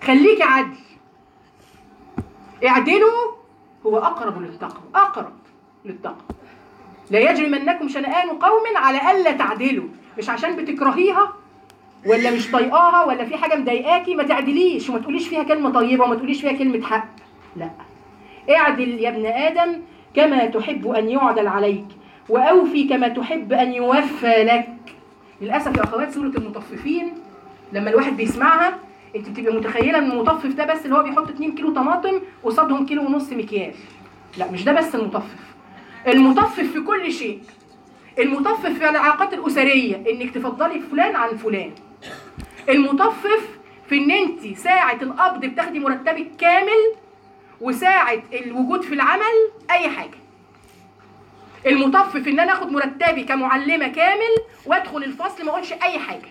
خليك عدل اعدلوا هو اقرب للتقوى اقرب للتقوى لا يجرمنكم شنآن قوم على الا تعدلوا مش عشان بتكرهيها ولا مش طايقاها ولا في حاجه مضايقاكي ما تعدليش وما تقوليش فيها كلمه طيبه وما تقوليش فيها كلمه حق لا اعدل يا ابن ادم كما تحب ان يعدل عليك واوفي كما تحب ان يوفى لك للاسف يا اخوات سوره المطففين لما الواحد بيسمعها انت بتبقى متخيله ان المطفف ده بس اللي هو بيحط 2 كيلو طماطم قصادهم كيلو ونص مكياج لا مش ده بس المطفف المطفف في كل شيء المطفف في العلاقات الاسريه انك تفضلي فلان عن فلان المطفف في ان انت ساعه القبض بتاخدي مرتبك كامل وساعه الوجود في العمل اي حاجه المطفف ان انا اخد مرتبي كمعلمه كامل وادخل الفصل ما اقولش اي حاجه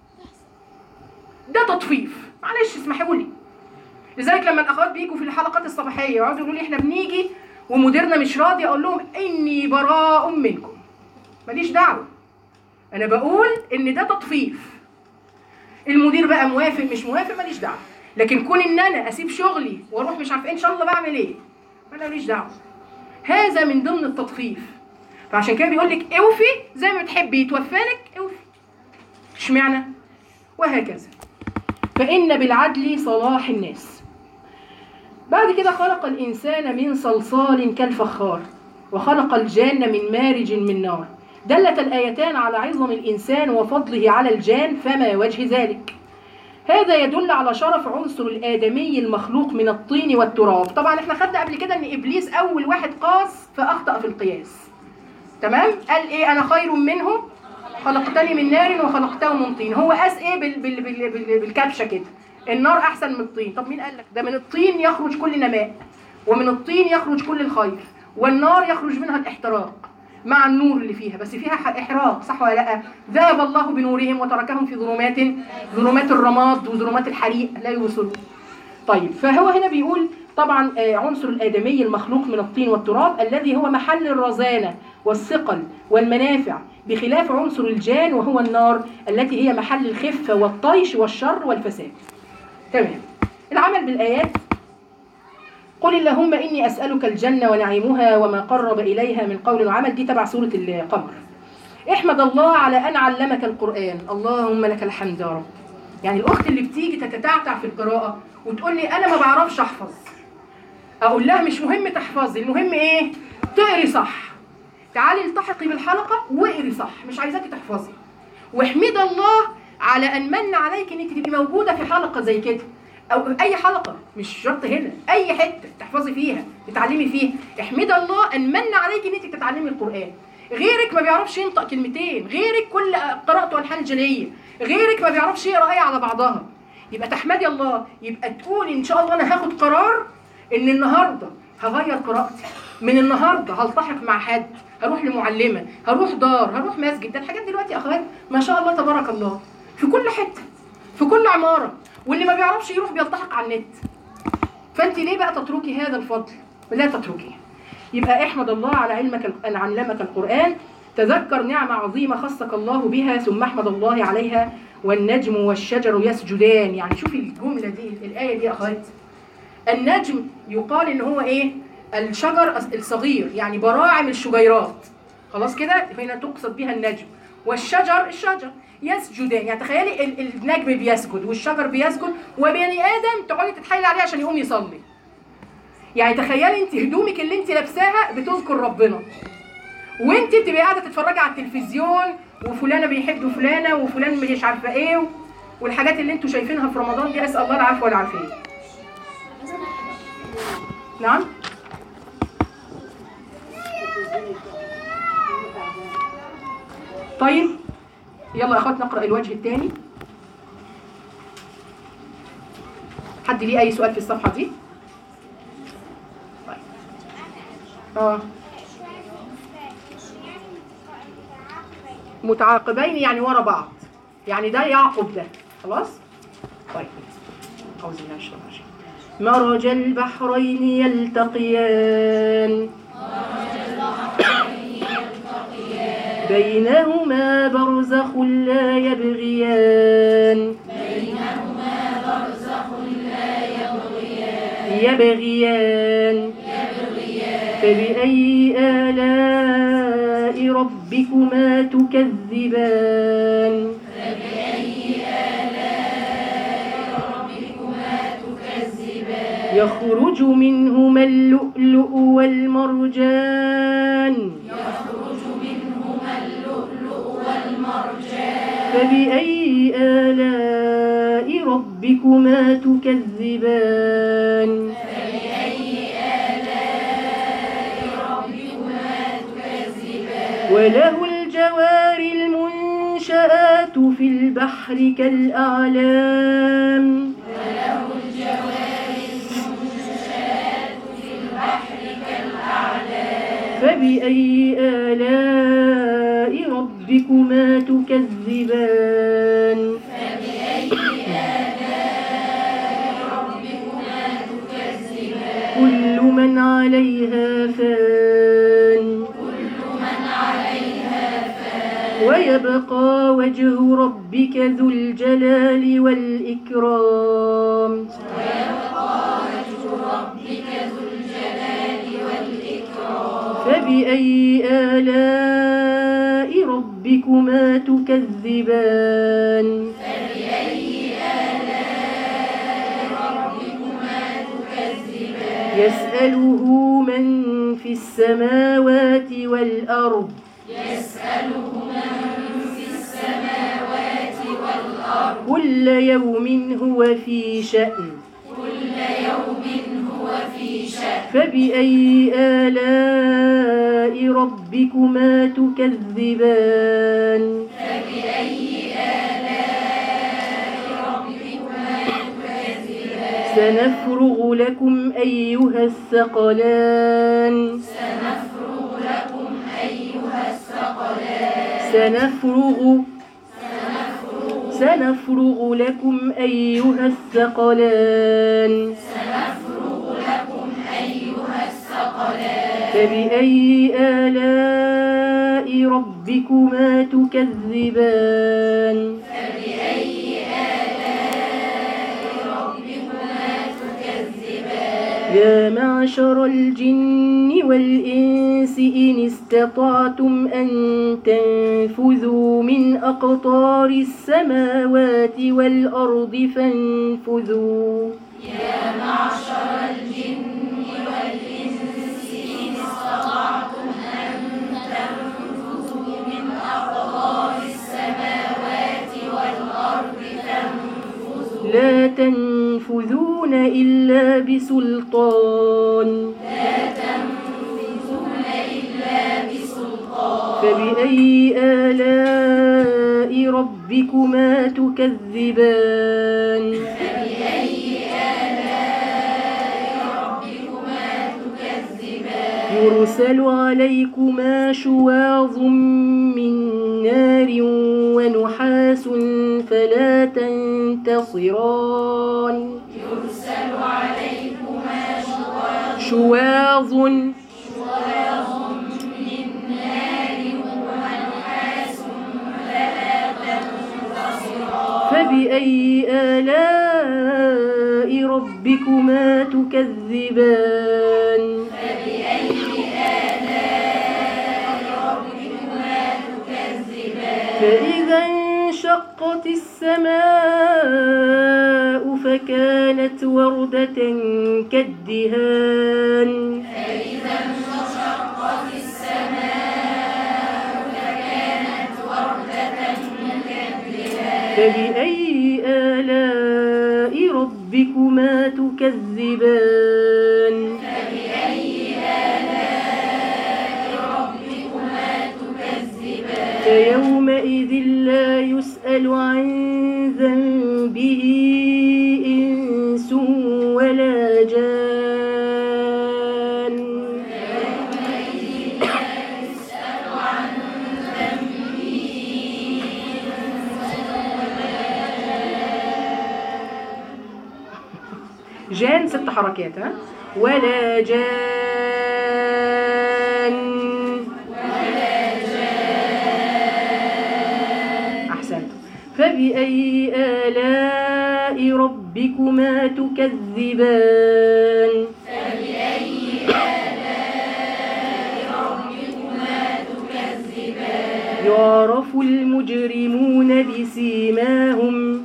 ده تطفيف معلش اسمحوا لي لذلك لما الاخوات بيجوا في الحلقات الصباحيه يقعدوا يقولوا لي احنا بنيجي ومديرنا مش راضي اقول لهم اني براء منكم ماليش دعوه انا بقول ان ده تطفيف المدير بقى موافق مش موافق ماليش دعوه لكن كون ان انا اسيب شغلي واروح مش عارف إيه ان شاء الله بعمل ايه انا ماليش دعوه هذا من ضمن التطفيف فعشان كده بيقول لك اوفي زي ما بتحبي يتوفى لك اوفي اشمعنى وهكذا فإن بالعدل صلاح الناس بعد كده خلق الإنسان من صلصال كالفخار وخلق الجان من مارج من نار دلت الآيتان على عظم الإنسان وفضله على الجان فما وجه ذلك هذا يدل على شرف عنصر الآدمي المخلوق من الطين والتراب طبعا احنا خدنا قبل كده ان إبليس أول واحد قاس فأخطأ في القياس تمام قال ايه أنا خير منه خلقتني من نار وخلقته من طين هو قاس ايه بال بال بال بال بالكبشه كده النار احسن من الطين طب مين قال لك ده من الطين يخرج كل نماء ومن الطين يخرج كل الخير والنار يخرج منها الاحتراق مع النور اللي فيها بس فيها ح- احراق صح ولا لا ذهب الله بنورهم وتركهم في ظلمات ظلمات الرماد وظلمات الحريق لا يبصرون طيب فهو هنا بيقول طبعا آه، عنصر الآدمي المخلوق من الطين والتراب الذي هو محل الرزانة والثقل والمنافع بخلاف عنصر الجان وهو النار التي هي محل الخفة والطيش والشر والفساد تمام العمل بالآيات قل اللهم إني أسألك الجنة ونعيمها وما قرب إليها من قول وعمل دي تبع سورة القمر احمد الله على أن علمك القرآن اللهم لك الحمد يا رب يعني الأخت اللي بتيجي تتتعتع في القراءة وتقول لي أنا ما بعرفش أحفظ أقول لها مش مهم تحفظي المهم إيه تقري صح تعالي التحقي بالحلقة واقري صح مش عايزاكي تحفظي واحمد الله على أن من عليك إن أنت تبقي موجودة في حلقة زي كده أو أي حلقة مش شرط هنا أي حتة تحفظي فيها تتعلمي فيها احمد الله أن من عليك إن أنت تتعلمي القرآن غيرك ما بيعرفش ينطق كلمتين غيرك كل قراءته ألحان جلية غيرك ما بيعرفش يقرا آية على بعضها يبقى تحمدي الله يبقى تقولي إن شاء الله أنا هاخد قرار إن النهاردة هغير قراءتي من النهارده هلتحق مع حد هروح لمعلمه هروح دار هروح مسجد ده الحاجات دلوقتي يا اخوات ما شاء الله تبارك الله في كل حته في كل عماره واللي ما بيعرفش يروح بيلتحق على النت فانت ليه بقى تتركي هذا الفضل لا تتركيه يبقى احمد الله على علمك ان علمك القران تذكر نعمة عظيمة خصك الله بها ثم احمد الله عليها والنجم والشجر يسجدان يعني شوفي الجملة دي الآية دي يا أخوات النجم يقال ان هو ايه الشجر الصغير يعني براعم الشجيرات خلاص كده فهنا تقصد بها النجم والشجر الشجر يسجدان يعني تخيلي ال- النجم بيسجد والشجر بيسجد وبني ادم تقعدي تتحايلي عليه عشان يقوم يصلي يعني تخيلي انت هدومك اللي انت لابساها بتذكر ربنا وانت بتبقي قاعده تتفرجي على التلفزيون وفلانه بيحب فلانه وفلان مش عارفه ايه والحاجات اللي انتوا شايفينها في رمضان دي اسال الله العفو والعافيه نعم طيب يلا يا اخوات نقرا الوجه الثاني حد ليه اي سؤال في الصفحه دي طيب اه متعاقبين يعني ورا بعض يعني ده يعقب ده خلاص طيب أعوذ بالله من الشيطان الرجيم مرج البحرين يلتقيان بينهما برزخ لا يبغيان يبغيان فبأي آلاء ربكما تكذبان يخرج منهما اللؤلؤ والمرجان فبأي آلاء ربكما تكذبان وله الجوار المنشآت في البحر كالأعلام فبأي آلاء ربكما تكذبان كل من عليها فان ويبقى وجه ربك ذو الجلال والإكرام فبأي آلاء ربكما تكذبان يسأله من في السماوات والأرض كل يوم هو في شأن فبأي آلاء ربكما تكذبان سنفرغ لكم أيها الثقلان سنفرغ سنفرغ لكم أيها الثقلان فبأي آلاء ربكما تكذبان يا معشر الجن والإنس إن استطعتم أن تنفذوا من أقطار السماوات والأرض فانفذوا لا تنفذون إلا بسلطان فبأي آلاء ربكما تكذبان يرسل عليكما شواظ من نار ونحاس فلا تنتصران يرسل عليكما شواظ فبأي آلاء ربكما تكذبان فإذا انشقت السماء فكانت وردة كالدهان فبأي آلاء ربكما تكذبان فيومئذ لا يسأل عن ذنبه إنس ولا جان جان ست حركات ها ولا جان أحسنت فبأي آلاء ربكما ربكما تكذبان يعرف المجرمون بسيماهم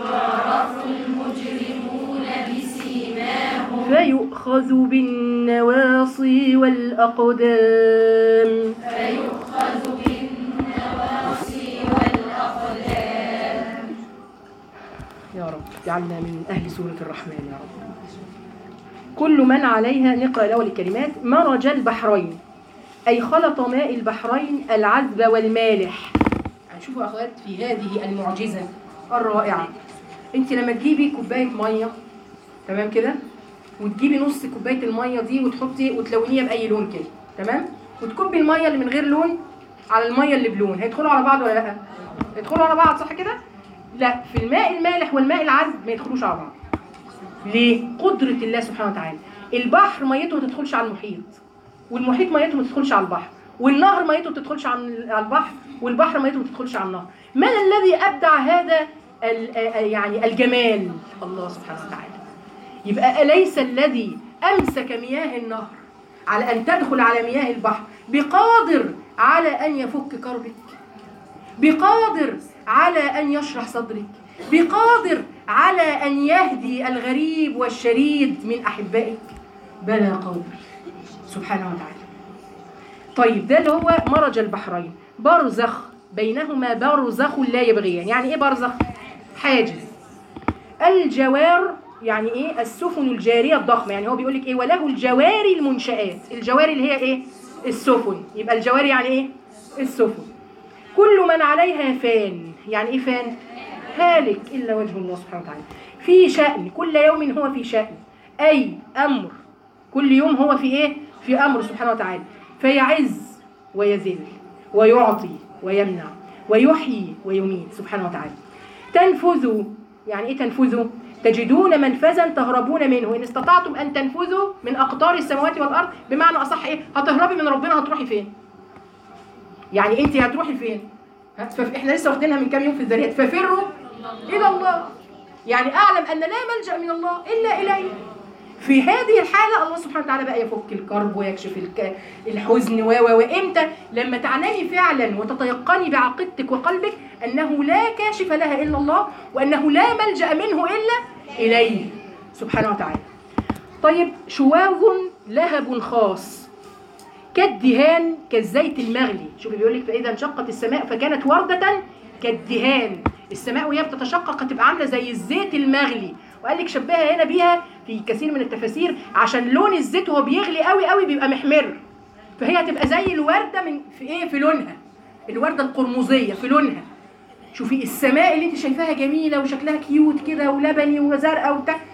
فيؤخذ بالنواصي والأقدام يا رب اجعلنا من أهل سورة الرحمن يا رب كل من عليها نقرأ الأول الكلمات مرج البحرين أي خلط ماء البحرين العذب والمالح يعني شوفوا يا أخوات في هذه المعجزة الرائعة أنت لما تجيبي كوباية مية تمام كده وتجيبي نص كوباية المية دي وتحطي وتلونيها بأي لون كده تمام وتكبي المية اللي من غير لون على المية اللي بلون هيدخلوا على بعض ولا لا؟ يدخلوا على بعض صح كده؟ لا في الماء المالح والماء العذب ما يدخلوش على بعض ليه؟ قدرة الله سبحانه وتعالى البحر ميته ما تدخلش على المحيط والمحيط ميته ما تدخلش على البحر والنهر ميته ما تدخلش على على البحر والبحر ميته ما تدخلش على النهر من الذي أبدع هذا ال- آه، يعني الجمال الله سبحانه وتعالى يبقى أليس الذي أمسك مياه النهر على أن تدخل على مياه البحر بقادر على أن يفك كربك بقادر على أن يشرح صدرك بقادر على أن يهدي الغريب والشريد من أحبائك بلى قادر سبحانه وتعالى طيب ده اللي هو مرج البحرين برزخ بينهما برزخ لا يبغيان يعني ايه برزخ حاجز الجوار يعني ايه السفن الجاريه الضخمه يعني هو بيقول لك ايه وله الجواري المنشآت الجواري اللي هي ايه السفن يبقى الجواري يعني ايه السفن كل من عليها فان يعني ايه فان هالك الا وجه الله سبحانه وتعالى في شأن كل يوم هو في شأن اي امر كل يوم هو في ايه في امر سبحانه وتعالى فيعز ويذل ويعطي ويمنع ويحيي ويميت سبحانه وتعالى تنفذوا يعني ايه تنفذوا تجدون منفذا تهربون منه ان استطعتم ان تنفذوا من اقطار السماوات والارض بمعنى اصح ايه هتهربي من ربنا هتروحي فين يعني انت هتروحي فين ها؟ فاحنا لسه واخدينها من كام يوم في الذريات ففروا الى الله يعني اعلم ان لا ملجا من الله الا اليه في هذه الحالة الله سبحانه وتعالى بقى يفك الكرب ويكشف الك- الحزن و و وامتى لما تعلمي فعلا وتتيقني بعقيدتك وقلبك انه لا كاشف لها الا الله وانه لا ملجا منه الا اليه سبحانه وتعالى. طيب شواظ لهب خاص كالدهان كالزيت المغلي شوفي بيقول لك فاذا انشقت السماء فكانت ورده كالدهان السماء وهي بتتشقق هتبقى عامله زي الزيت المغلي وقال لك شبهها هنا بيها في كثير من التفاسير عشان لون الزيت وهو بيغلي قوي قوي بيبقى محمر فهي هتبقى زي الورده من في ايه في لونها الورده القرمزيه في لونها شوفي السماء اللي انت شايفاها جميله وشكلها كيوت كده ولبني وزرقاء وبتاع